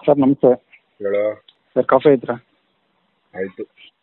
Sir ನಮಸ್ತೆ ಹೇಳೋ sir coffee ಐತ್ರಾ ಆಯಿತು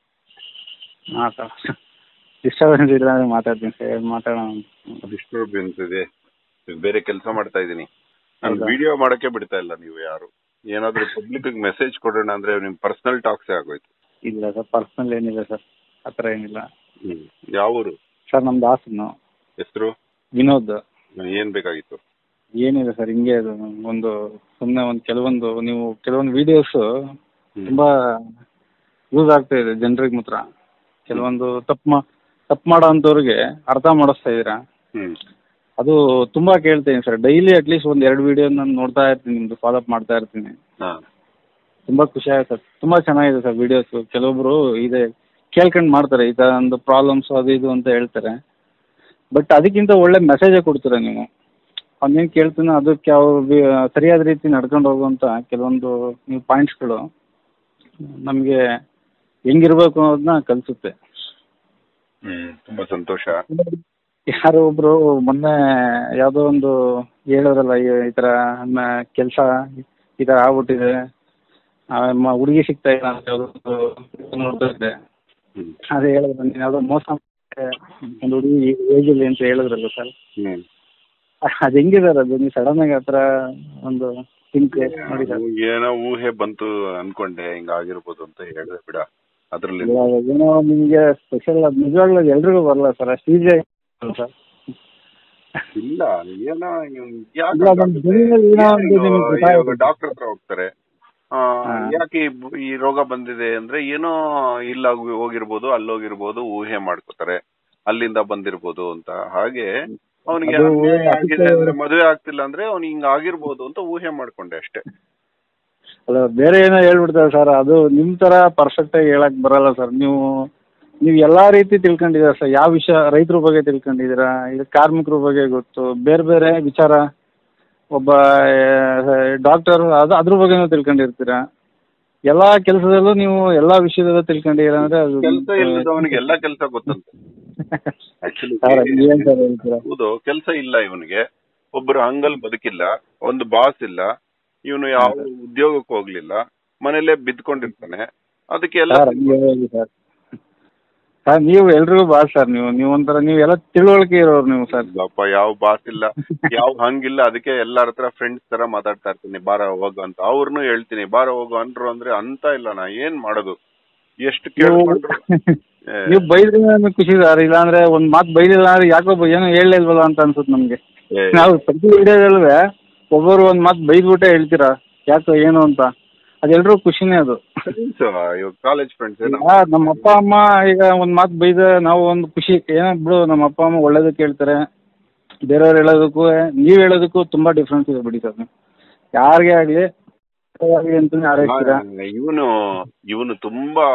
ಹಾಂ ಸರ್ ಡಿಸ್ಟರ್ಬೆನ್ಸ್ ಇಲ್ಲ ಅಂದರೆ ಮಾತಾಡ್ತೀನಿ ಸರ್ ಮಾತಾಡೋಣ ಡಿಸ್ಟರ್ಬೆನ್ಸ್ ಇದೆ ಈಗ ಬೇರೆ ಕೆಲಸ ಮಾಡ್ತಾ ಇದ್ದೀನಿ ನಾನು ಹೌದಾ? ವಿಡಿಯೋ ಮಾಡಕ್ಕೆ ಬಿಡ್ತಾ ಇಲ್ಲ ನೀವು ಯಾರು ಏನಾದರೂ ಪಬ್ಲಿಕ್ ಮೆಸೇಜ್ ಕೊಡೋಣ ಅಂದ್ರೆ ನಿಮ್ ಪರ್ಸನಲ್ ಟಾಕ್ಸೇ ಆಗೋಯ್ತು ಇಲ್ಲ ಸರ್ ಪರ್ಸ್ನಲ್ ಏನಿಲ್ಲ ಸರ್ ಆ ಥರ ಏನಿಲ್ಲ ಹ್ಮ್ ಯಾವ ಊರು ಸರ್ ನಮ್ದು ಹಾಸನ್ನು ಹೆಸರು ವಿನೋದ್ ಏನ್ ಬೇಕಾಗಿತ್ತು ಏನಿಲ್ಲ ಸರ್ ಹಿಂಗೆ ಅದು ಒಂದು ಸುಮ್ಮನೆ ಒಂದು ಕೆಲವೊಂದು ನೀವು ಕೆಲವೊಂದು ವೀಡಿಯೋಸು ಹ್ಮ್. ತುಂಬ ಯೂಸ್ ಆಗ್ತಾ ಇದೆ ಜನರಿಗೆ ಮಾತ್ರ ಕೆಲವೊಂದು ತಪ್ಪು ಮಾ ತಪ್ಪು ಮಾಡೋ ಅಂಥವ್ರಿಗೆ ಅರ್ಥ ಮಾಡಿಸ್ತಾ ಇದ್ದೀರಾ ಹ್ಮ್ ಅದು ತುಂಬ ಕೇಳ್ತೀನಿ ಸರ್ ಡೈಲಿ ಅಟ್ಲೀಸ್ಟ್ ಒಂದು ಎರಡು ವೀಡಿಯೋ ನಾನು ನೋಡ್ತಾ ಇರ್ತೀನಿ ನಿಮ್ಮದು ಫಾಲೋ ಅಪ್ ಮಾಡ್ತಾ ಇರ್ತೀನಿ ಹಾ ತುಂಬ ಖುಷಿ ಆಗುತ್ತೆ ಸರ್ ತುಂಬ ಚೆನ್ನಾಗಿದೆ ಸರ್ ವೀಡಿಯೋಸು ಕೆಲವೊಬ್ಬರು ಇದೆ ಕೇಳ್ಕೊಂಡು ಮಾಡ್ತಾರೆ ಈ ಥರ ಒಂದು ಪ್ರಾಬ್ಲಮ್ಸ್ ಅದು ಇದು ಅಂತ ಹೇಳ್ತಾರೆ ಬಟ್ ಅದಕ್ಕಿಂತ ಒಳ್ಳೆ ಮೆಸೇಜೇ ಕೊಡ್ತೀರ ನೀವು ಅವನೇನು ಕೇಳ್ತಾನೆ ಅದಕ್ಕೆ ಅವ್ರು ವಿ- ಸರಿಯಾದ ರೀತಿ ನಡ್ಕೊಂಡು ಹೋಗುವಂಥ ಕೆಲವೊಂದು ನೀವು ಪಾಯಿಂಟ್ಸ್ಗಳು ನಮಗೆ ಹೆಂಗಿರ್ಬೇಕು ಅನ್ನೋದನ್ನ ಕಲಿಸುತ್ತೆ ಹ್ಮ್ ತುಂಬಾ ಸಂತೋಷ ಯಾರೋ ಒಬ್ರು ಮೊನ್ನೆ ಯಾವುದೋ ಒಂದು ಹೇಳಿದ್ರಲ್ಲ ಈ ಈ ಥರ ಕೆಲಸ ಈ ಥರ ಆಗ್ಬಿಟ್ಟಿದೆ ಹುಡುಗಿ ಸಿಗ್ತಾ ಇಲ್ಲ ಅಂತ ಯಾವುದೋ ಒಂದು ನೋಡ್ತಾ ಇದ್ದೆ ಹ್ಮ್ ಅದೇ ಹೇಳಿದ್ರು ನೀನು ಯಾವುದೋ ಮೋಸ ಮಾಡ್ದೆ ಒಂದು ಹುಡುಗಿ ಏಜಲ್ಲಿ ಅಂತ ಹೇಳಿದ್ರಲ್ಲ ಸರ್ ಹ್ಮ್ ಅದು ಹೆಂಗಿದೆ ಸರ್ ಅದು ನೀವು ಸಡನ್ ಆಗಿ ಆ ಥರ ಒಂದು ಥಿಂಕ್ ನೋಡಿ ಸರ್ ಏನೋ ಊಹೆ ಬಂತು ಅನ್ಕೊಂಡೆ ಹಿಂಗ ಆಗಿರ್ಬೋದು ಅಂತ ಹೇಳಿದೆ ಬಿಡ ಅದ್ರಲ್ಲಿ ಇವಾಗ ಏನೋ ನಿಮಗೆ ಸ್ಪೆಷಲ್ ಅದು ನಿಜವಾಗ್ಲೂ ಅದು ಎಲ್ರಿಗೂ ಬರಲ್ಲ ಸರ್ ಅಷ್ಟು ಈಸಿ ಸರ್ ಇಲ್ಲ ಏನೋ ಇವ್ನ್ ಇಲ್ಲ, ಅದೊಂದು ಜಮೀನಲ್ಲಿ ಏನೋ ಒಂದು ನಿಮ್ಗೆ ಗೊತ್ತಾಗುತ್ತೆ. ಡಾಕ್ಟರ್ ಹತ್ರ ಹೋಗ್ತಾರೆ ಆ, ಹಾ. ಯಾಕೆ ಈ ಬ- ಈ ರೋಗ ಬಂದಿದೆ ಅಂದ್ರೆ ಏನೋ ಇಲ್ಲ ಹೋಗಿ- ಹೋಗಿರ್ಬೋದು ಅಲ್ಲಿ ಹೋಗಿರ್ಬೋದು ಊಹೆ ಮಾಡ್ಕೋತಾರೆ ಅಲ್ಲಿಂದ ಬಂದಿರ್ಬೋದು ಅಂತ ಹಾಗೆ ಅವನಿಗೆ ಅದು ಅನ್ಯಾಯ ಆಗಿದೆ ಅದಕ್ಕೆ- ಅಂದ್ರೆ ಮದುವೆ ಆಗ್ತಿಲ್ಲ ಅಂದ್ರೆ ಅವ್ನಿಗೆ ಹಿಂಗ ಆಗಿರ್ಬೋದು ಅಂತ ಊಹೆ ಮಾಡ್ಕೊಂಡೆ ಅಷ್ಟೇ ಅಲ್ಲ ಬೇರೆ ಏನೋ ಹೇಳ್ಬಿಡ್ತಾರೆ ಸರ್ ಅದು ನಿಮ್ಮ ಥರ ಪರ್ಫೆಕ್ಟಾಗಿ ಹೇಳಕ್ ಬರಲ್ಲ ಸರ್ ನೀವು ನೀವು ಎಲ್ಲ ರೀತಿ ತಿಳ್ಕೊಂಡಿದ್ದೀರಾ ಸರ್ ಯಾವ ವಿಷಯ ರೈತರ ಬಗ್ಗೆ ತಿಳ್ಕೊಂಡಿದ್ದೀರಾ ಇದು ಕಾರ್ಮಿಕರ ಬಗ್ಗೆ ಗೊತ್ತು ಬೇರೆ ಬೇರೆ ವಿಚಾರ ಒಬ್ಬ ಡಾಕ್ಟರ್ ಅದು ಅದ್ರ ಬಗ್ಗೆನೂ ತಿಳ್ಕೊಂಡಿರ್ತೀರಾ ಎಲ್ಲ ಕೆಲಸದಲ್ಲೂ ನೀವು ಎಲ್ಲ ವಿಷಯದಲ್ಲೂ ತಿಳ್ಕೊಂಡಿದ್ದೀರಾ ಅಂದರೆ ಅದು ಕೆಲಸ ಇಲ್ಲದವನಿಗೆ ಎಲ್ಲ ಕೆಲಸ ಗೊತ್ತಂತೆ Actually, ಸರ್ ಏನು ಸರ್ ಹೇಳ್ತೀರಾ ಹೌದು ಕೆಲಸ ಇಲ್ಲ ಇವನಿಗೆ ಒಬ್ಬರು ಹಂಗಲ್ ಬದುಕಿಲ್ಲ ಒಂದು ಬಾಸ್ ಇಲ್ಲ ಇವನು ಯಾವ ಉದ್ಯೋಗಕ್ಕೆ ಹೋಗ್ಲಿಲ್ಲ ಮನೇಲೆ ಬಿದ್ಕೊಂಡಿರ್ತಾನೆ ಅದಕ್ಕೆ ಎಲ್ಲ ಸರ್ ಹಂಗೆ ಹೇಳಿ ಸರ್ ಸರ್ ನೀವು ಎಲ್ರಿಗೂ ಬಾಸ್ ಸರ್ ನೀವು ನೀವು ಒಂಥರ ನೀವು ಎಲ್ಲ ತಿಳುವಳಿಕೆ ಇರೋರು ನೀವು ಸರ್ ಇಲ್ಲಪ್ಪ ಯಾವ ಬಾಸ್ ಇಲ್ಲ ಯಾವ ಹಂಗಿಲ್ಲ ಅದಕ್ಕೆ ಎಲ್ಲಾರ ಹತ್ರ ಫ್ರೆಂಡ್ಸ್ ತರ ಮಾತಾಡ್ತಾ ಇರ್ತೀನಿ ಬಾರ ಹೋಗು ಅಂತ ಅವ್ರನ್ನು ಹೇಳ್ತೀನಿ ಬಾರ ಹೋಗು ಅಂದ್ರು ಅಂದ್ರೆ ಅಂತ ಇಲ್ಲ ನಾ ಏನ್ ಮಾಡೋದು ಎಷ್ಟು ಕೇಳ್ಕೊಂಡ್ರು ಏ, ನೀವು ಬೈದ್ರೆ ನಮಗೆ ಖುಷಿ ಸರ್ ಇಲ್ಲಾಂದ್ರೆ ಒಂದ್ ಮಾತು ಬೈಲಿಲ್ಲ ಅಂದ್ರೆ ಯಾಕೋ ಬ- ಏನೋ ಹೇಳಲಿಲ್ವಲ್ಲ ಅಂತ ಅನ್ಸುತ್ತೆ ನಮ್ಗೆ ಏ, ನಾವು ಪ್ರತಿ ವಿಡಿಯೋದಲ್ವೇ ಒಬ್ಬರು ಒಂದ್ ಮಾತು ಬೈದ್ಬಿಟ್ಟೆ ಹೇಳ್ತೀರಾ ಯಾಕೋ ಏನು ಅಂತ ಅದೆಲ್ರೂ ಖುಷಿನೇ ಅದು friends, ಇವಾಗ ಕಾಲೇಜ್ ಫ್ರೆಂಡ್ಸ್ ಈಗ ನಮ್ಮ ಅಪ್ಪ ಅಮ್ಮ ಈಗ ಒಂದ್ ಮಾತು ಬೈದ ನಾವು ಒಂದು ಖುಷಿ ಏನೋ ಬಿಡು ನಮ್ಮ ಅಪ್ಪ ಅಮ್ಮ ಒಳ್ಳೇದಕ್ಕೆ ಹೇಳ್ತಾರೆ ಬೇರೆಯವ್ರು ಹೇಳೋದಕ್ಕೂ ನೀವ್ ಹೇಳೋದಕ್ಕೂ ತುಂಬಾ ಡಿಫ್ರೆನ್ಸ್ ಇದೆ ಬಿಡಿ ಸರ್ ಯಾರಿಗೇ ಆಗ್ಲಿ ಆಗ್ಲಿ ಅಂತಾನೆ ಹಾರೈಸ್ತೀರಾ ಇವನು ಇವನು ತುಂಬಾ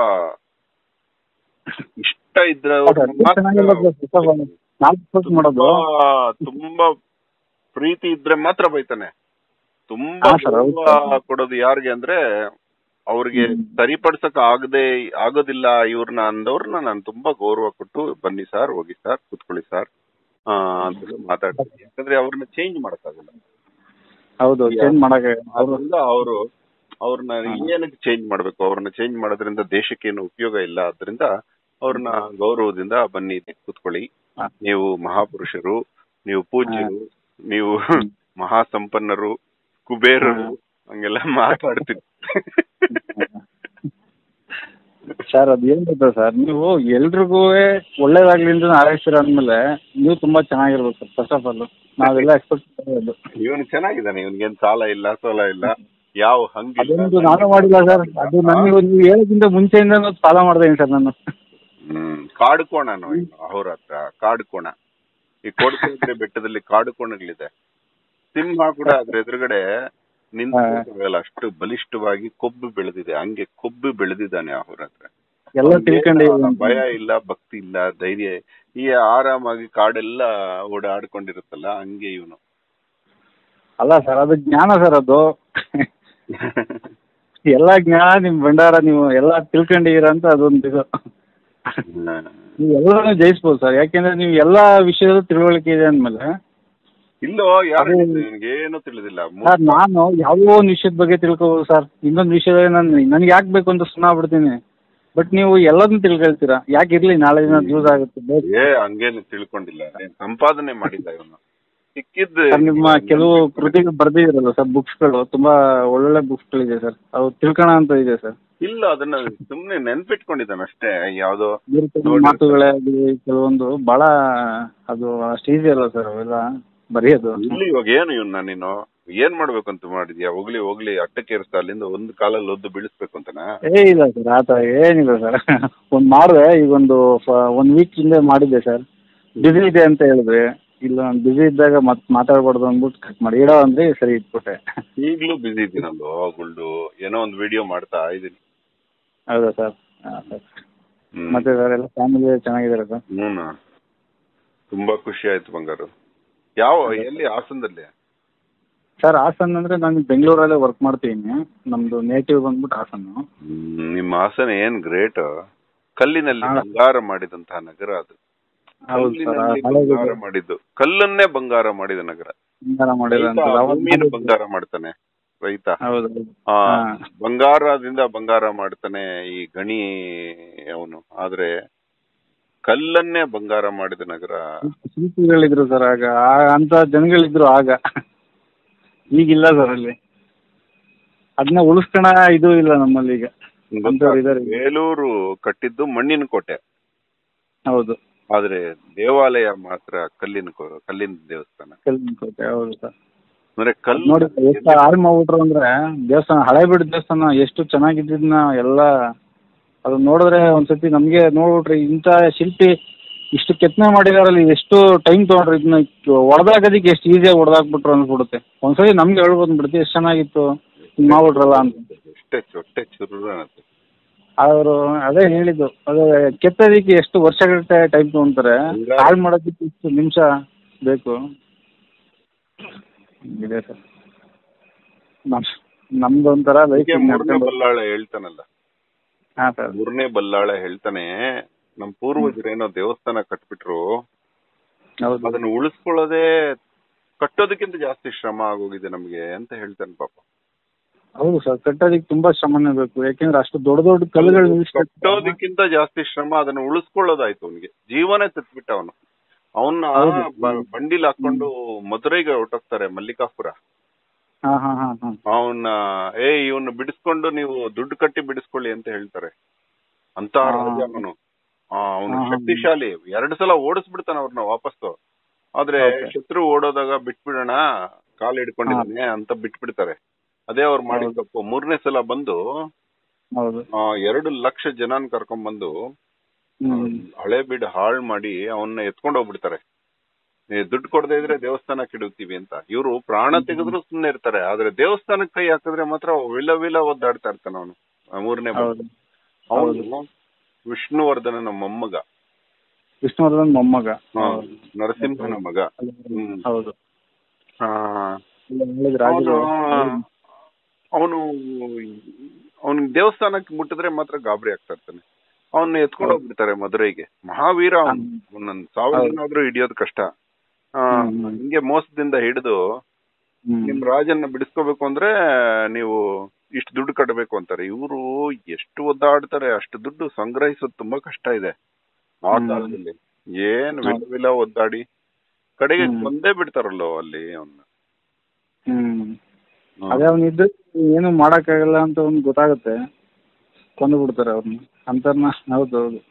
ಇಷ್ಟ ಇದ್ರೆ ಸರ್, ಚೆನ್ನಾಗಿಲ್ಲ ಸರ್, first of all. ನಾಲ್ಕು post ಮಾಡೋದು ತುಂಬಾ ತುಂಬಾ ಪ್ರೀತಿ ಇದ್ರೆ ಮಾತ್ರ ಬೈತಾನೆ ತುಂಬಾ ಹಾ ಸರ್, ಹೌದು ಗೌರವ ಕೊಡೋದು ಯಾರಿಗೆ ಅಂದ್ರೆ ಅವ್ರಿಗೆ ಹ್ಮ್. ಸರಿಪಡ್ಸಕ್ ಆಗದೆ ಆಗೋದಿಲ್ಲ ಇವ್ರನ್ನ ಅಂದವ್ರನ್ನ ನಾನು ತುಂಬಾ ಗೌರವ ಕೊಟ್ಟು ಬನ್ನಿ ಸರ್ ಹೋಗಿ ಸರ್ ಕುತ್ಕೊಳ್ಳಿ ಸರ್ ಆ ಅಂತ ಮಾತಾಡ್ತೀನಿ ಯಾಕಂದ್ರೆ ಅವ್ರನ್ನ ಚೇಂಜ್ ಮಾಡಕ್ಕಾಗಲ್ಲ ಹೌದು ಚೇಂಜ್ ಮಾಡಕ್ಕೆ ಅವರು ಅದರಿಂದ ಅವರು ಅವ್ರನ್ನ ಏನಕ್ಕೆ ಚೇಂಜ್ ಮಾಡ್ಬೇಕು ಅವ್ರನ್ನ ಚೇಂಜ್ ಮಾಡೋದ್ರಿಂದ ದೇಶಕ್ಕೇನು ಉಪಯೋಗ ಇಲ್ಲ ಅದರಿಂದ ಅವ್ರನ್ನ ಗೌರವದಿಂದ ಬನ್ನಿ ಕುತ್ಕೊಳ್ಳಿ ಹಾ. ನೀವು ಮಹಾಪುರುಷರು ನೀವು ಪೂಜ್ಯರು ನೀವು ಮಹಾ ಸಂಪನ್ನರು ಕುಬೇರರು ಹಂಗೆಲ್ಲ ಮಾತಾಡ್ತೀನಿ ಸರ್ ಅದು ಏನ್ ಗೊತ್ತಾ ಸರ್ ನೀವು ಎಲ್ರಿಗೂ ಒಳ್ಳೇದಾಗ್ಲಿ ಅಂತ ಹಾರೈಸ್ತೀರ ಅಂದ್ಮೇಲೆ ನೀವು ತುಂಬಾ ಚೆನ್ನಾಗಿರ್ಬೇಕು ಸರ್ ಫಸ್ಟ್ ಆಫ್ ಆಲ್ ನಾವೆಲ್ಲ ಎಕ್ಸ್ಪೆಕ್ಟ್ ಮಾಡೋದು ಇವನು ಚೆನ್ನಾಗಿದ್ದಾನೆ ಇವನಿಗೇನ್ ಸಾಲ ಇಲ್ಲ ಸೋಲ ಇಲ್ಲ ಯಾವ ಹಂಗಿಲ್ಲ ಅದೊಂದು ನಾನು ಮಾಡಿಲ್ಲ ಸರ್ ಅದು ನನಗೆ ನೀವು ಹೇಳೋಕ್ಕಿಂತ ಮುಂಚೆಯಿಂದ ಫಾಲೋ ಮಾಡ್ದೆ ಸರ್ ನಾನು ಹ್ಮ್ ಕಾಡು ಕೋಣನು ಅವ್ರ ಹತ್ರ ಕಾಡು ಕೋಣ ಈ ಕೋಡ್ಕೊಂಡ್ರೆ ಬೆಟ್ಟದಲ್ಲಿ ಕಾಡು ಕೋಣಗಳಿದೆ ಸಿಂಹ ಕೂಡ ಅದ್ರ ಎದುರುಗಡೆ ನಿಂತ್ಕೊಳ್ಳಲ್ಲ ಅಷ್ಟು ಬಲಿಷ್ಠವಾಗಿ ಕೊಬ್ಬು ಬೆಳೆದಿದೆ ಹಂಗೆ ಕೊಬ್ಬು ಬೆಳೆದಿದ್ದಾನೆ ಅವ್ರ ಹತ್ರ ಎಲ್ಲ ತಿಳ್ಕೊಂಡೆ ಅವ್ನಿಗೆ ಭಯ ಇಲ್ಲ ಭಕ್ತಿ ಇಲ್ಲ ಧೈರ್ಯ ಈ ಆರಾಮಾಗಿ ಕಾಡೆಲ್ಲ ಓಡಾಡ್ಕೊಂಡಿರುತ್ತಲ್ಲ ಹಂಗೆ ಇವನು ಅಲ್ಲ ಸರ್ ಅದು ಜ್ಞಾನ ಸರ್ ಅದು ಎಲ್ಲ ಜ್ಞಾನ ನಿಮ್ ಭಂಡಾರ ನೀವು ಎಲ್ಲ ತಿಳ್ಕೊಂಡಿದ್ದೀರ ಅಂತ ಅದೊಂದು ಇದು ನೀವು ಎಲ್ಲಾನು ಜಯಿಸ್ಬೋದು ಸರ್ ಯಾಕೆಂದ್ರೆ ನೀವು ಎಲ್ಲ ವಿಷಯದ ತಿಳುವಳಿಕೆ ಇದೆ ಅಂದಮೇಲೆ ಇಲ್ಲೋ ಯಾರು ಅದು- ಏನು ತಿಳಿದಿಲ್ಲ ಮೂ- ಸರ್ ನಾನು ಯಾವುದೋ ಒಂದು ವಿಷಯದ ಬಗ್ಗೆ ತಿಳ್ಕೊಬೋದು ಸರ್ ಇನ್ನೊಂದು ವಿಷಯ ನಾನು ನನಗೆ ಯಾಕೆ ಬೇಕು ಅಂತ ಸುಮ್ಮನೆ ಆಗ್ಬಿಡ್ತೀನಿ ಬಟ್ ನೀವು ಎಲ್ಲದನ್ನೂ ತಿಳ್ಕೊಳ್ತೀರಾ ಯಾಕೆ ಇರ್ಲಿ ನಾಳೆ ದಿನ ಯೂಸ್ ಆಗುತ್ತೆ ಬೇಕು ಏ ಹಂಗೇನು ತಿಳ್ಕೊಂಡಿಲ್ಲ ಏನ್ ಸಂಪಾದನೆ ಮಾಡಿಲ್ಲ ಇವನು ಸಿಕ್ಕಿದ್ದು ಸರ್ ನಿಮ್ಮ ಕೆಲವು ಕೃತಿಗಳು ಬರ್ದಿದ್ದೀರಲ್ಲ ಸರ್ ಬುಕ್ಸ್ಗಳು ತುಂಬಾ ಒಳ್ಳೊಳ್ಳೆ ಬುಕ್ಸ್ಗಳಿದೆ ಸರ್ ಅವು ತಿಳ್ಕೊಳ ಅಂತ ಇದೆ ಸರ್ ಇಲ್ಲ ಅದನ್ನ ಸುಮ್ನೆ ನೆನ್ಪಿಟ್ಕೊಂಡಿದ್ದಾನೆ ಅಷ್ಟೇ ಯಾವ್ದೋ ಇರುತ್ತೆ ನೋಡಿ. ಮಾತುಗಳೇ ಆಗ್ಲಿ ಕೆಲವೊಂದು ಬಹಳ ಅದು ಅಷ್ಟು ಈಸಿ ಅಲ್ಲ ಸರ್ ಅವೆಲ್ಲ ಬರೆಯೋದು ಇಲ್ಲಿ ಇವಾಗ ಏನು ಇವನ್ನ ನೀನು ಏನ್ ಮಾಡ್ಬೇಕಂತ ಮಾಡಿದ್ಯಾ ಹೋಗ್ಲಿ ಹೋಗ್ಲಿ ಅಟ್ಟಕ್ಕೆ ಇರಿಸ್ತಾ ಅಲ್ಲಿಂದ ಒಂದು ಕಾಲಲ್ಲಿ ಒದ್ದು ಬೀಳಿಸ್ಬೇಕು ಅಂತನಾ ಏ ಇಲ್ಲ ಸರ್ ಆ ಥರ ಏನಿಲ್ಲ ಸರ್ ಒಂದು ಮಾಡಿದೆ ಈಗ ಒಂದು ಒನ್ ವೀಕ್ ಹಿಂದೆ ಮಾಡಿದ್ದೆ ಸರ್ ಬಿಸಿ ಇದೆ ಅಂತ ಹೇಳಿದ್ರಿ ಇಲ್ಲ ನಾನು ಬಿಸಿ ಇದ್ದಾಗ ಮತ್ತೆ ಮಾತಾಡ್ಬಾರ್ದು ಅಂದ್ಬಿಟ್ಟು ಕಟ್ ಮಾಡಿ ಇಡೋ ಅಂದ್ರೆ ಸರಿ ಇಟ್ಬಿಟ್ಟೆ ಈಗ್ಲೂ ಬಿಸಿ ಇದ್ದೀನಲ್ಲೋ ಗುಲ್ಡು ಏನೋ ಒಂದು ವಿಡಿಯೋ ಮಾಡ್ತಾ ಇದೀನಿ ಹೌದಾ ಸರ್ ಹಾಂ ಸರ್ ಹ್ಮ್. ಮತ್ತೆ ಸರ್ ಎಲ್ಲ ಫ್ಯಾಮಿಲಿ ಚೆನ್ನಾಗಿದ್ದಾರೆ ಸರ್ ಹ್ಞೂನಾ ತುಂಬಾ ಖುಷಿ ಆಯ್ತು ಬಂಗಾರು ಯಾವ ಎಲ್ಲಿ ಹಾಸನದಲ್ಲಿ ಸರ್ ಹಾಸನ್ ಅಂದ್ರೆ ನಾನು ಬೆಂಗಳೂರಲ್ಲೇ ವರ್ಕ್ ಮಾಡ್ತೀನಿ ನಮ್ದು ನೇಟಿವ್ ಬಂದ್ಬಿಟ್ಟು ಹಾಸನ್ನು ಹ್ಮ್, ನಿಮ್ಮ ಹಾಸನ ಏನ್ ಗ್ರೇಟ್ ಕಲ್ಲಿನಲ್ಲಿ ಹಾ. ಬಂಗಾರ ಮಾಡಿದಂತಹ ನಗರ ಅದು ಹೌದು ಸರ್ ಕಲ್ಲಿನಲ್ಲಿ ಹಳೆ ಬಂಗಾರ ಮಾಡಿದ್ದು ಕಲ್ಲನ್ನೇ ಬಂಗಾರ ಮಾಡಿದ ನಗರ ಬಂಗಾರ ಮಾಡಿಲ್ಲ ರೈತ ಅಂತ ಅವಾಗ ಭೂಮಿನ ಬಂಗಾರ ಮಾಡ್ತಾನೆ ರೈತ ಹೌದು ಹೌದು. ಆ ಹಾ. ಬಂಗಾರದಿಂದ ಬಂಗಾರ ಮಾಡ್ತಾನೆ ಈ ಗಣಿ ಅವನು ಆದ್ರೆ ಕಲ್ಲನ್ನೇ ಬಂಗಾರ ಮಾಡಿದ ನಗರ ಶಿಲ್ಪಿಗಳಿದ್ರು ಸರ್ ಆಗ ಆ- ಅಂತ ಜನಗಳಿದ್ರು ಆಗ ಈಗಿಲ್ಲ ಸರ್ ಅಲ್ಲಿ ಅದನ್ನ ಉಳಿಸ್ಕೊಳ ಇದು ಇಲ್ಲ ನಮ್ಮಲ್ಲಿ ಈಗ ಅಂಥವ್ರು ಇದಾರೆ ಈಗ. ಬೇಲೂರು ಕಟ್ಟಿದ್ದು ಮಣ್ಣಿನ ಕೋಟೆ ಹೌದು ಆದ್ರೆ ದೇವಾಲಯ ಮಾತ್ರ ಕಲ್ಲಿನ ಕೋ- ಕಲ್ಲಿನ ದೇವಸ್ಥಾನ ಕಲ್ಲಿನ ಕೋಟೆ ಹೌದು ಸರ್ ಅಂದ್ರೆ ಕಲ್ಲು ನೋಡಿ ಎಷ್ಟು ಹಾಳು ಮಾಡ್ಬಿಟ್ರು ಅಂದ್ರೆ ದೇವಸ್ಥಾನ ಹಳೆ ಬಿಡ ದೇವಸ್ಥಾನ ಎಷ್ಟು ಚೆನ್ನಾಗಿದ್ದನ್ನ ಎಲ್ಲ ಅದು ನೋಡಿದ್ರೆ ಒಂದ್ಸತಿ ನಮ್ಗೆ ನೋಡ್ಬಿಟ್ರೆ ಇಂಥ ಶಿಲ್ಪಿ ಇಷ್ಟು ಕೆತ್ತನೆ ಮಾಡಿದಾರಲ್ಲಿ ಎಷ್ಟು ಟೈಮ್ ತಗೊಂಡ್ರು ಇದನ್ನ ಹೊಡೆದಾಕೋದಕ್ಕೆ ಎಷ್ಟು ಈಸಿಯಾಗಿ ಹೊಡೆದಾಕ್ಬಿಟ್ರು ಅನ್ಸ್ಬಿಡುತ್ತೆ ಒಂದ್ಸತಿ ನಮ್ಗೆ ಹೇಳ್ಬೋದು ಬಿಡುತ್ತೆ ಎಷ್ಟು ಚೆನ್ನಾಗಿತ್ತು ಹಿಂಗ್ ಮಾಡ್ಬಿಟ್ರಲ್ಲ ಅಂತ ಎಷ್ಟೇ ಚೊಟ್ಟೆ ಚುರು ಅನ್ನತ್ತೆ ಅವರು ಅದೇ ಹೇಳಿದ್ದು ಅದೇ ಕೆತ್ತೋದಕ್ಕೆ ಎಷ್ಟು ವರ್ಷಗಟ್ಟಲೆ ಟೈಮ್ ತಗೊಂತಾರೆ ಹಂಗಾಗಿ- ಹಾಳು ಮಾಡೋದಕ್ಕೆ ಇಷ್ಟು ನಿಮಿಷ ಬೇಕು ಇದೆ ಸರ್ ನಮ್ ನಮ್ದು ಒಂಥರ ಲೈಫ್ ಹೀಗೆ ಮೂರನೇ ಬಲ್ಲಾಳ ಹೇಳ್ತಾನಲ್ಲ ಹಾಂ ಸರ್ ಮೂರನೇ ಬಲ್ಲಾಳ ಹೇಳ್ತಾನೆ ನಮ್ ಪೂರ್ವಜರೇನೋ ದೇವಸ್ಥಾನ ಕಟ್ಬಿಟ್ರು ಹೌದು ಅದನ್ನ ಉಳಿಸ್ಕೊಳ್ಳೋದೇ ಕಟ್ಟೋದಕ್ಕಿಂತ ಜಾಸ್ತಿ ಶ್ರಮ ಆಗೋಗಿದೆ ನಮ್ಗೆ ಅಂತ ಹೇಳ್ತಾನೆ ಪಾಪ ಹೌದು ಸರ್ ಕಟ್ಟೋದಕ್ಕೆ ತುಂಬಾ ಶ್ರಮನೇ ಬೇಕು ಯಾಕೆಂದ್ರೆ ಅಷ್ಟು ದೊಡ್ಡ ದೊಡ್ಡ ಕಲ್ಲುಗಳು ನಿಲ್ಲಿಸ್ಬೇಕು ಕಟ್ಟೋದಕ್ಕಿಂತ ಜಾಸ್ತಿ ಶ್ರಮ ಅದನ್ನ ಉಳಿಸ್ಕೊಳ್ಳೋದಾಯ್ತು ಅವನಿಗೆ ಜೀವನೇ ತೆತ್ಬಿಟ್ಟ ಅವನು ಅವನ್ನ ಹೌದು. ಬಂಡಿಲ್ ಹಾಕೊಂಡು ಮಧುರೈಗೆ ಹೊರಟೋಗ್ತಾರೆ ಮಲ್ಲಿಕಾಪುರ ಹಾಂ ಹಾಂ ಹಾಂ ಹಾಂ ಅವನ್ನ ಏ ಇವನ್ನ ಬಿಡಿಸ್ಕೊಂಡು ನೀವು ದುಡ್ಡು ಕಟ್ಟಿ ಬಿಡಿಸ್ಕೊಳ್ಳಿ ಅಂತ ಹೇಳ್ತಾರೆ ಅಂತ ಹಾ. ರಾಜ ಅವನು ಅವನು ಹಾ, ಹಾ. ಶಕ್ತಿಶಾಲಿ ಎರಡು ಸಲ ಓಡಿಸ್ಬಿಡ್ತಾನೆ ಅವ್ರನ್ನ ವಾಪಸ್ಸು ಆದ್ರೆ Okay. ಶತ್ರು ಓಡೋದಾಗ ಬಿಟ್ಬಿಡೋಣ ಕಾಲ್ ಹಿಡ್ಕೊಂಡಿದ್ದಾನೆ ಅಂತ ಬಿಟ್ಬಿಡ್ತಾರೆ ಅದೇ ಅವ್ರು ಮಾಡಿದ ಹೌದು. ತಪ್ಪು ಮೂರನೇ ಸಲ ಬಂದು ಹೌದು ಆ, ಎರಡು ಲಕ್ಷ ಜನನ್ ಕರ್ಕೊಂಡ್ ಬಂದು ಹ್ಮ್ ಹಳೆ ಬೀಡ್ ಹಾಳ್ ಮಾಡಿ ಅವನ್ನ ಎತ್ಕೊಂಡು ಹೋಗ್ಬಿಡ್ತಾರೆ ಏ, ದುಡ್ಡು ಕೊಡದೇ ಇದ್ರೆ ದೇವಸ್ಥಾನ ಕೆಡುತ್ತೀವಿ ಅಂತ ಇವರು ಪ್ರಾಣ ತೆಗೆದ್ರು ಸುಮ್ನೆ ಇರ್ತಾರೆ ಆದ್ರೆ ದೇವಸ್ಥಾನಕ್ಕೆ ಕೈ ಹಾಕಿದ್ರೆ ಮಾತ್ರ ವಿಲ ವಿಲ ಒದ್ದಾಡ್ತಾ ಇರ್ತಾನೆ ಅವನು ಮೂರನೇ ಹೌದು ಅವನು ವಿಷ್ಣುವರ್ಧನನ ಮೊಮ್ಮಗ ವಿಷ್ಣುವರ್ಧನ್ ಮೊಮ್ಮಗ ಹಾ, ನರಸಿಂಹನ ಮಗ ಹ್ಮ್. ಹೌದು ಆ, ಇಲ್ಲ, ಹೇಳಿದ್ರು ರಾಜರು ಅವನು ಅವನ್ ದೇವಸ್ಥಾನಕ್ಕೆ ಮುಟ್ಟಿದ್ರೆ ಮಾತ್ರ ಗಾಬರಿ ಆಗ್ತಾ ಇರ್ತಾನೆ ಅವನ್ನ ಎತ್ಕೊಂಡು ಹೋಗ್ಬಿಡ್ತಾರೆ ಮದುರೈಗೆ ಮಹಾವೀರ ಅವನು ಅವನನ್ನ ಸಾವಿರನಾದ್ರೂ ಹಿಡಿಯೋದು ಕಷ್ಟ ಆ, ಹ್ಮ್, ಹ್ಮ್. ಹಿಂಗೆ ಮೋಸದಿಂದ ಹಿಡಿದು ಹ್ಮ್. ನಿಮ್ ರಾಜನ್ನ ಬಿಡಿಸ್ಕೋಬೇಕು ಅಂದ್ರೆ ನೀವು ಇಷ್ಟು ದುಡ್ಡು ಕಟ್ಟಬೇಕು ಅಂತಾರೆ ಇವರು ಎಷ್ಟು ಒದ್ದಾಡ್ತಾರೆ ಅಷ್ಟು ದುಡ್ಡು ಸಂಗ್ರಹಿಸೋದು ತುಂಬಾ ಕಷ್ಟ ಇದೆ ಆ ಹ್ಮ್. ಕಾಲದಲ್ಲಿ ಏನ್ ವಿಲ ವಿಲ ಒದ್ದಾಡಿ ಕಡೆಗೆ ಹ್ಮ್. ಕೊಂದೇ ಬಿಡ್ತಾರಲ್ಲೋ ಅಲ್ಲಿ ಅವನ್ನ ಹ್ಮ್ ಅದೇ ಅವ್ನ ಇದ್ದು ಏನು ಮಾಡಕ್ಕಾಗಲ್ಲ ಅಂತ ಅವ್ನಿಗೆ ಗೊತ್ತಾಗುತ್ತೆ ಕೊಂದು ಬಿಡ್ತಾರೆ ಅವ್ರನ್ನ ಅಂತರ್ನ ಹೌದು ಹೌದು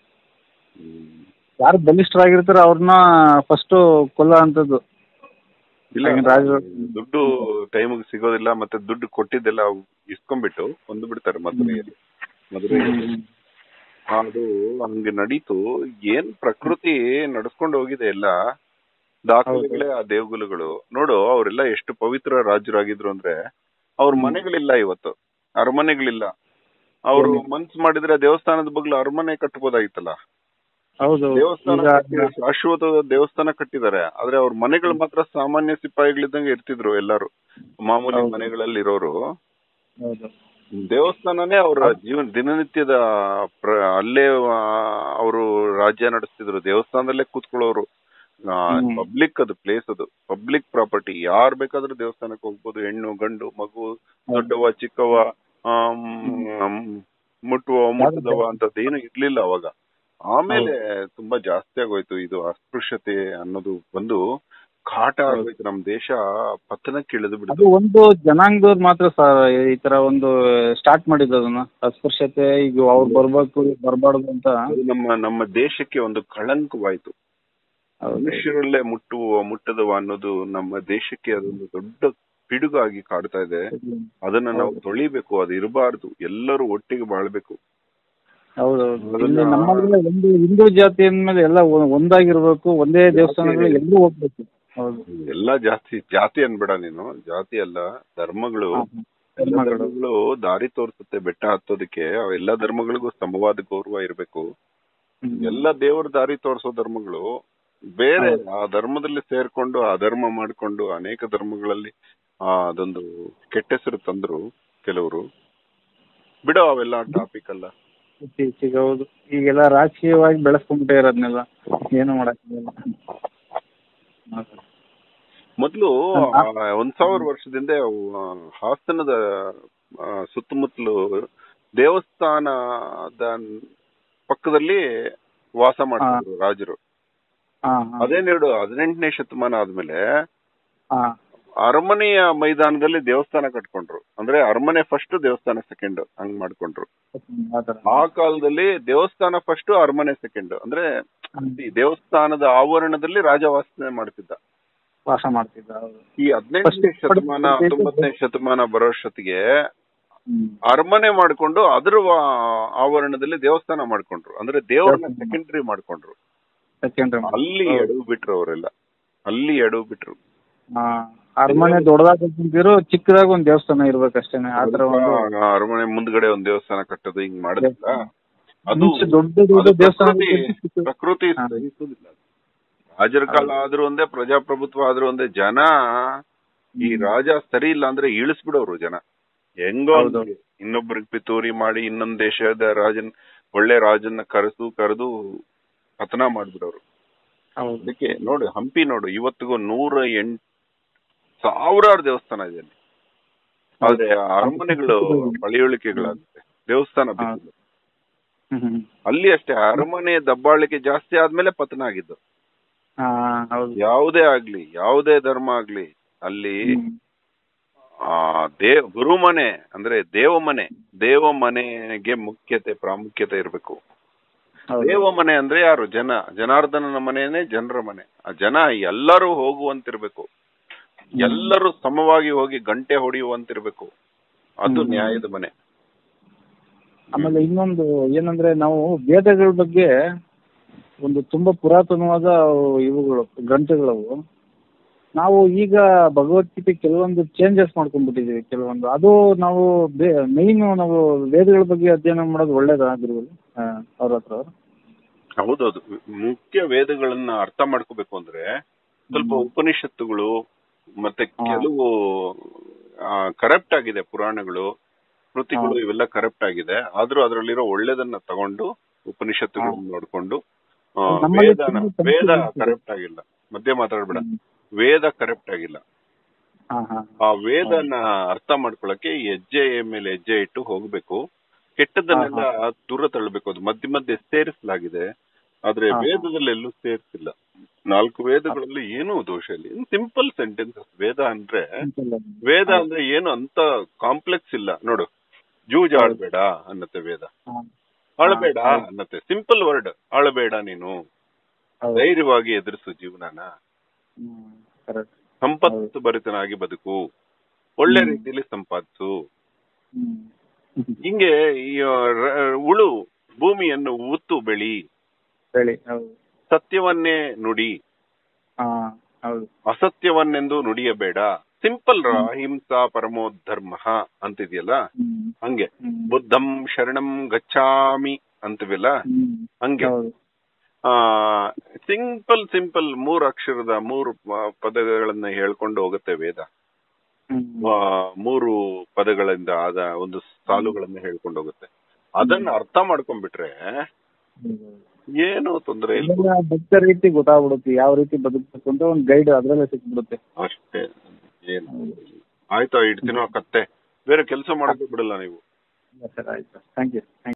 ಯಾರು ಬಲಿಷ್ಠರಾಗಿರ್ತಾರೋ ಅವ್ರನ್ನ ಫಸ್ಟ್ ಕೊಲ್ಲ ಅಂತದ್ದು ಇಲ್ಲ ಆಗಿನ ರಾಜರು ದುಡ್ಡು ಟೈಮಿಗೆ ಸಿಗೋದಿಲ್ಲ ಮತ್ತೆ ದುಡ್ಡು ಕೊಟ್ಟಿದ್ದೆಲ್ಲ ಅವು ಇಸ್ಕೊಂಡ್ಬಿಟ್ಟು ಕೊಂದು ಬಿಡ್ತಾರೆ ಮದುವೆಯಲ್ಲಿ ಮದುವೆಯಲ್ಲಿ ಅದು ಹಂಗೆ ನಡೀತು ಏನ್ ಪ್ರಕೃತಿ ನಡ್ಸ್ಕೊಂಡು ಹೋಗಿದೆ ಎಲ್ಲ ದಾಖಲೆಗಳೇ ಆ ದೇವಗುಲಗಳು ನೋಡು ಅವರೆಲ್ಲ ಎಷ್ಟು ಪವಿತ್ರ ರಾಜರಾಗಿದ್ರು ಅಂದ್ರೆ ಅವ್ರ ಮನೆಗಳಿಲ್ಲ ಇವತ್ತು ಅರಮನೆಗಳಿಲ್ಲ ಅವರು ಮನ್ಸ್ ಮಾಡಿದ್ರೆ ದೇವಸ್ಥಾನದ ಬಗ್ಲು ಅರಮನೆ ಕಟ್ಬೋದಾಗಿತ್ತಲ್ಲ ಹೌದು ದೇವಸ್ಥಾನ ಈಗ ಕಟ್ಟಿ- ಶಾಶ್ವತ ದೇವಸ್ಥಾನ ಕಟ್ಟಿದ್ದಾರೆ ಆದ್ರೆ ಅವ್ರ ಮನೆಗಳು ಮಾತ್ರ ಸಾಮಾನ್ಯ ಸಿಪಾಯಿಗಳಿದ್ದಂಗೆ ಇರ್ತಿದ್ರು ಎಲ್ಲಾರು ಮಾಮೂಲಿ ಹೌದು. ಮನೆಗಳಲ್ಲಿ ಇರೋರು ಹೌದು ದೇವಸ್ಥಾನನೇ ಅವರ ಜೀವನ ದಿನನಿತ್ಯದ ಪ್ರ- ಅಲ್ಲೇ ಅವರು ರಾಜ್ಯ ನಡೆಸ್ತಿದ್ರು ದೇವಸ್ಥಾನದಲ್ಲೇ ಕೂತ್ಕೊಳ್ಳೋರು ಹ್ಮ್. ಪಬ್ಲಿಕ್ ಅದು ಪ್ಲೇಸ್ ಅದು ಪಬ್ಲಿಕ್ ಪ್ರಾಪರ್ಟಿ ಯಾರ್ ಬೇಕಾದ್ರೂ ದೇವಸ್ಥಾನಕ್ಕೆ ಹೋಗ್ಬೋದು ಹೆಣ್ಣು ಗಂಡು ಮಗು ದೊಡ್ಡವ ಚಿಕ್ಕವ ಆಮ್, ಆಮ್, ಮುಟ್ಟುವ ಮುಟ್ಟದವ ಅಂತದ್ದೇನು ಇರ್ಲಿಲ್ಲ ಅವಾಗ ಆಮೇಲೆ ತುಂಬಾ ಜಾಸ್ತಿ ಆಗೋಯ್ತು ಇದು ಅಸ್ಪೃಶ್ಯತೆ ಅನ್ನೋದು ಬಂದು ಕಾಟ ಆಗೋಯ್ತು ನಮ್ ದೇಶ ಪತನಕ್ಕೆ ಇಳಿದು ಅದು ಬಿಡ್ತು ಒಂದು ಜನಾಂಗದವ್ರು ಮಾತ್ರ ಸರ್ ಈ ತರ ಒಂದು ಸ್ಟಾರ್ಟ್ ಮಾಡಿದ್ದು ಅದನ್ನ ಅಸ್ಪೃಶ್ಯತೆ ಈಗ ಅವ್ರು ಬರ್ಬೇಕು ಬರಬಾರ್ದು ಅಂತ ಅದು ನಮ್ಮ ನಮ್ಮ ದೇಶಕ್ಕೆ ಒಂದು ಕಳಂಕವಾಯ್ತು ಹೌದು. ಮನುಷ್ಯರಲ್ಲೇ ಮುಟ್ಟುವ ಮುಟ್ಟದವ ಅನ್ನೋದು ನಮ್ಮ ದೇಶಕ್ಕೆ ಅದೊಂದು ದೊಡ್ಡ ಪಿಡುಗಾಗಿ ಕಾಡ್ತಾ ಇದೆ ಅದನ್ನ ನಾವು ತೊಳಿಬೇಕು ಅದು ಇರಬಾರ್ದು ಎಲ್ಲರೂ ಒಟ್ಟಿಗೆ ಬಾಳ್ಬೇಕು ಹೌದೌದು ಅದನ್ನ- ಇಲ್ಲಿ ನಮ್ಮಲ್ಲಿ ಒಂದು ಹಿಂದೂ ಜಾತಿ ಅಂದ್ಮೇಲೆ ಎಲ್ಲ ಒ- ಒಂದಾಗಿರ್ಬೇಕು ಒಂದೇ ದೇವಸ್ಥಾನಗಳಿಗೆ ಎಲ್ಲರೂ ಹೋಗ್ಬೇಕು ಹೌದು ಎಲ್ಲಾ ಜಾತಿ ಜಾತಿ ಅನ್ಬೇಡ ನೀನು ಜಾತಿ ಅಲ್ಲ ಧರ್ಮಗಳು ಹಾ, ಎಲ್ಲ ಧರ್ಮಗಳು. ಧರ್ಮಗಳು ದಾರಿ ತೋರಿಸುತ್ತೆ ಬೆಟ್ಟ ಹತ್ತೋದಕ್ಕೆ ಅವ್ ಎಲ್ಲಾ ಧರ್ಮಗಳಿಗೂ ಸಮವಾದ ಗೌರವ ಇರಬೇಕು ಹ್ಮ್. ಎಲ್ಲ ದೇವರ ದಾರಿ ತೋರಿಸೋ ಧರ್ಮಗಳು ಬೇರೆ ಆ ಧರ್ಮದಲ್ಲಿ ಸೇರ್ಕೊಂಡು ಆ ಧರ್ಮ ಮಾಡ್ಕೊಂಡು ಅನೇಕ ಧರ್ಮಗಳಲ್ಲಿ ಆ ಅದೊಂದು ಕೆಟ್ಟ ಹೆಸರು ತಂದ್ರು ಕೆಲವರು ಬಿಡೋ ಅವೆಲ್ಲ ಟಾಪಿಕ್ ಅಲ್ಲ ಇತ್ತೀಚೆಗೆ ಹೌದು ಈಗೆಲ್ಲ ರಾಜಕೀಯವಾಗಿ ಬೆಳೆಸ್ಕೊಂಡ್ಬಿಟ್ಟೆ ಇರೋದ್ನೆಲ್ಲ ಏನು ಮಾಡಕ್ಕಾಗಲ್ಲ ಹೌದು. ಮೊದ್ಲು ಆ, ಒಂದ್ ಸಾವಿರ ವರ್ಷದಿಂದ ಆ, ಹಾಸನದ ಆ, ಸುತ್ತಮುತ್ತಲು ದೇವಸ್ಥಾನದ ಪಕ್ಕದಲ್ಲಿ ವಾಸ ಮಾಡ್ತಿದ್ರು ರಾಜರು ಹಾ ಹಾ ಅದೇನೆರಡು ಹದಿನೆಂಟನೇ ಶತಮಾನ ಆದ್ಮೇಲೆ ಹಾ ಅರಮನೆಯ ಮೈದಾನದಲ್ಲಿ ದೇವಸ್ಥಾನ ಕಟ್ಕೊಂಡ್ರು ಅಂದ್ರೆ ಅರಮನೆ ಫಸ್ಟ್ ದೇವಸ್ಥಾನ ಸೆಕೆಂಡ್ ಹಂಗ್ ಮಾಡ್ಕೊಂಡ್ರು ಆ ಥರ. ಆ ಕಾಲದಲ್ಲಿ ದೇವಸ್ಥಾನ ಫಸ್ಟ್ ಅರಮನೆ ಸೆಕೆಂಡ್ ಅಂದ್ರೆ ಈ ದೇವಸ್ಥಾನದ ಆವರಣದಲ್ಲಿ ರಾಜ ವಾಸನೆ ಮಾಡ್ತಿದ್ದ ವಾಸ ಮಾಡ್ತಿದ್ದ ಹೌದು ಈ ಹದಿನೆಂಟನೇ First ಶತಮಾನ first ಹತ್ತೊಂಬತ್ತನೇ ಶತಮಾನ ಬರೋಷ್ಟೊತ್ತಿಗೆ ಹ್ಮ್. ಅರಮನೆ ಮಾಡ್ಕೊಂಡು ಅದ್ರ ವಾ- ಆವರಣದಲ್ಲಿ ದೇವಸ್ಥಾನ ಮಾಡ್ಕೊಂಡ್ರು ಅಂದ್ರೆ ದೇವರನ್ನ ಸೆಕೆಂಡರಿ ಮಾಡ್ಕೊಂಡ್ರು ಸೆಕೆಂಡ್ರಿ ಅಲ್ಲಿ ಎಡವು ಬಿಟ್ರು ಅವರೆಲ್ಲ ಅಲ್ಲಿ ಎಡವು ಬಿಟ್ರು ಹಾ ಅರಮನೆ ದೊಡ್ಡದಾಗ ತಿಂತಿರೋ ಚಿಕ್ಕದಾಗ ಒಂದ್ ದೇವಸ್ಥಾನ ಇರ್ಬೇಕಷ್ಟೇನೆ ಆ ತರ ಒಂದು ಆ ಅರಮನೆ ಮುಂದ್ಗಡೆ ಒಂದ್ ದೇವಸ್ಥಾನ ಕಟ್ಟೋದು ಹಿಂಗ್ ಮಾಡಿದ್ರಲ್ಲ ಅದು ಮುಂಚೆ ದೊಡ್ಡ ದೊಡ್ಡ ಅದು ದೇವಸ್ಥಾನ ಪ್ರಕೃತಿ ಪ್ರಕೃತಿ ಹಾ. ಸಹಿಸುದಿಲ್ಲ ರಾಜರ ಕಾಲ ಆದ್ರೂ ಒಂದೇ ಪ್ರಜಾಪ್ರಭುತ್ವ ಆದ್ರೂ ಒಂದೇ ಜನ ಈ ರಾಜ ಸರಿ ಇಲ್ಲ ಅಂದ್ರೆ ಇಳಿಸ್ಬಿಡೋರು ಜನ ಹೆಂಗೋ ಹೌದು. ಹಂಗೆ. ಇನ್ನೊಬ್ರಿಗೆ ಪಿತೂರಿ ಮಾಡಿ ಇನ್ನೊಂದ್ ದೇಶದ ರಾಜನ್ ಒಳ್ಳೆ ರಾಜನ್ನ ಕರೆದು ಕರೆದು ಪತನ ಮಾಡ್ಬಿಡೋರು ಹೌದು ಅದಕ್ಕೆ ನೋಡು ಹಂಪಿ ನೋಡು ಇವತ್ತಿಗೂ ನೂರ ಎಂಟ್ ಸಾವಿರಾರು ದೇವಸ್ಥಾನ ಇದೆ ಅಲ್ಲಿ ಆದ್ರೆ ಆ ಅರಮನೆಗಳು ಪಳಿಯುಳಿಕೆಗಳಾಗುತ್ತೆ ದೇವಸ್ಥಾನ ಬಿಟ್ಟಿಲ್ಲ. ಹ್ಮ್ ಹ್ಮ್. ಅಲ್ಲಿ ಅಷ್ಟೇ ಅರಮನೆ ದಬ್ಬಾಳಿಕೆ ಜಾಸ್ತಿ ಆದ್ಮೇಲೆ ಪತನ ಆಗಿದ್ದು ಹಾ ಹೌದು ಯಾವುದೇ ಆಗ್ಲಿ ಯಾವುದೇ ಧರ್ಮ ಆಗ್ಲಿ ಅಲ್ಲಿ ಹ್ಮ್. ಆ ದೇವ್ ಗುರುಮನೆ ಅಂದ್ರೆ ದೇವಮನೆ ದೇವಮನೆಗೆ ಮುಖ್ಯತೆ ಪ್ರಾಮುಖ್ಯತೆ ಇರಬೇಕು ಹೌದು. ದೇವಮನೆ ಅಂದ್ರೆ ಯಾರು ಜನ ಜನಾರ್ದನನ ಮನೆನೇ ಜನರ ಮನೆ ಆ ಜನ ಎಲ್ಲರೂ ಹೋಗುವಂತಿರ್ಬೇಕು ಎಲ್ಲರೂ ಸಮವಾಗಿ ಹೋಗಿ ಗಂಟೆ ಹೊಡೆಯುವಂತಿರ್ಬೇಕು ಅದು ಹ್ಮ್. ನ್ಯಾಯದ ಮನೆ ಆಮೇಲೆ ಇನ್ನೊಂದು ಏನಂದ್ರೆ ನಾವು ವೇದಗಳ ಬಗ್ಗೆ ಒಂದು ತುಂಬಾ ಪುರಾತನವಾದ ಇವುಗಳು ಗ್ರಂಥಗಳವು ನಾವು ಈಗ ಭಗವದ್ಗೀತೆ ಕೆಲವೊಂದು ಚೇಂಜಸ್ ಮಾಡ್ಕೊಂಡ್ಬಿಟ್ಟಿದೀವಿ ಕೆಲವೊಂದು ಅದು ನಾವು ಮೈನ್ ನಾವು ವೇದಗಳ ಬಗ್ಗೆ ಅಧ್ಯಯನ ಮಾಡೋದು ಒಳ್ಳೇದಾ ಗುರುಗಳು ಅವ್ರ ಹತ್ರ ಹೌದೌದು ಮುಖ್ಯ ವೇದಗಳನ್ನ ಅರ್ಥ ಮಾಡ್ಕೋಬೇಕು ಅಂದ್ರೆ ಸ್ವಲ್ಪ ಉಪನಿಷತ್ತುಗಳು ಮತ್ತೆ ಹಾ. ಕೆಲವು ಕರಪ್ಟ್ ಆಗಿದೆ ಪುರಾಣಗಳು ಕೃತಿಗಳು ಇವೆಲ್ಲ ಕರಪ್ಟ್ ಆಗಿದೆ ಆದ್ರೂ ಅದರಲ್ಲಿರೋ ಒಳ್ಳೇದನ್ನ ತಗೊಂಡು ಉಪನಿಷತ್ತುಗಳನ್ನ ನೋಡ್ಕೊಂಡು ಆ, ನಮ್ಮಲ್ಲಿ ವೇದನ ತುಂಬಾ ವೇದ confusion ಇದೆ. ಕರಪ್ಟ್ ಆಗಿಲ್ಲ ಮಧ್ಯೆ ಮಾತಾಡ್ಬೇಡ ವೇದ ಕರಪ್ಟ್ ಆಗಿಲ್ಲ ಹಾ ಹಾ ಆ ವೇದನ ಅರ್ಥ ಮಾಡ್ಕೊಳಕ್ಕೆ ಹೆಜ್ಜೆ ಮೇಲೆ ಹೆಜ್ಜೆ ಇಟ್ಟು ಹೋಗ್ಬೇಕು ಕೆಟ್ಟದನ್ನೆಲ್ಲ ದೂರ ತಳ್ಳಬೇಕು ಅದು ಮಧ್ಯ ಮಧ್ಯೆ ಸೇರಿಸಲಾಗಿದೆ ಆದ್ರೆ ಹಾ, ಹಾ. ವೇದದಲ್ಲಿ ಎಲ್ಲೂ ಸೇರಿಸಿಲ್ಲ ನಾಲ್ಕು ವೇದಗಳಲ್ಲಿ ಏನೂ ದೋಷ ಇಲ್ಲ ಸಿಂಪಲ್ ಸೆಂಟೆನ್ಸಸ್ ವೇದ ಅಂದ್ರೆ ವೇದ ಅಂದ್ರೆ ಏನು ಅಂತ ಕಾಂಪ್ಲೆಕ್ಸ್ ಇಲ್ಲ ನೋಡು ಜೂಜ್ ಆಡ್ಬೇಡ ಅನ್ನತ್ತೆ ವೇದ ಹಾ. ಅಳಬೇಡ ಅನ್ನತ್ತೆ ಸಿಂಪಲ್ ವರ್ಡ್ ಅಳಬೇಡ ನೀನು ಹೌದು. ಧೈರ್ಯವಾಗಿ ಎದುರಿಸು ಜೀವನನ ಹ್ಮ್ ಕರೆಕ್ಟ್ ಸಂಪತ್ತು ಭರಿತನಾಗಿ ಬದುಕು ಒಳ್ಳೆ ಹ್ಮ್. ರೀತಿಯಲ್ಲಿ ಸಂಪಾದಿಸು ಹ್ಮ್ ಹಿಂಗೆ ಈ ರ- ಉಳು ಭೂಮಿಯನ್ನು ಉತ್ತು ಬೆಳಿ ಹೇಳಿ ಹೌದು ಸತ್ಯವನ್ನೇ ನುಡಿ ಹಾ ಹೌದು ಅಸತ್ಯವನ್ನೆಂದು ನುಡಿಯಬೇಡ ಸಿಂಪಲ್ ಅಹಿಂಸಾ ಪರಮೋ ಧರ್ಮ ಅಂತಿದೆಯಲ್ಲ ಹ್ಮ್ ಹಂಗೆ ಹ್ಮ್. ಬುದ್ಧಂ ಶರಣಂ ಗಚ್ಚಾಮಿ ಅಂತೀವಲ್ಲ ಹ್ಮ್ ಹಂಗೆ ಹೌದು ಆ ಸಿಂಪಲ್ ಸಿಂಪಲ್ ಮೂರ್ ಅಕ್ಷರದ ಮೂರು ಪ- ಪದಗಳನ್ನ ಹೇಳ್ಕೊಂಡು ಹೋಗುತ್ತೆ ವೇದ ಹ್ಮ್ ಆ, ಮೂರು ಪದಗಳಿಂದ ಆದ ಒಂದು ಸಾಲುಗಳನ್ನ ಹೇಳ್ಕೊಂಡು ಹೋಗುತ್ತೆ ಅದನ್ನ ಅರ್ಥ ಮಾಡ್ಕೊಂಡ್ಬಿಟ್ರೆ ಹೌದು. ಏನು ತೊಂದರೆ ಇಲ್ಲ ಎಲ್ಲ ಬದುಕೋ ರೀತಿ ಗೊತ್ತಾಗ್ಬಿಡುತ್ತೆ ಯಾವ ರೀತಿ ಬದುಕಬೇಕು ಅಂತ ಒಂದು ಗೈಡ್ ಅದ್ರಲ್ಲೇ ಸಿಕ್ಬಿಡುತ್ತೆ ಅಷ್ಟೇ ಏನು ಆಯ್ತಾ ಇಡ್ತೀನೋ ಕತ್ತೆ ಬೇರೆ ಕೆಲಸ ಮಾಡಕ್ಕೆ ಬಿಡಲ್ಲ ನೀವು ಸರ್ ಆಯ್ತು ಥ್ಯಾಂಕ್ ಯು ಥ್ಯಾಂಕ್ ಯು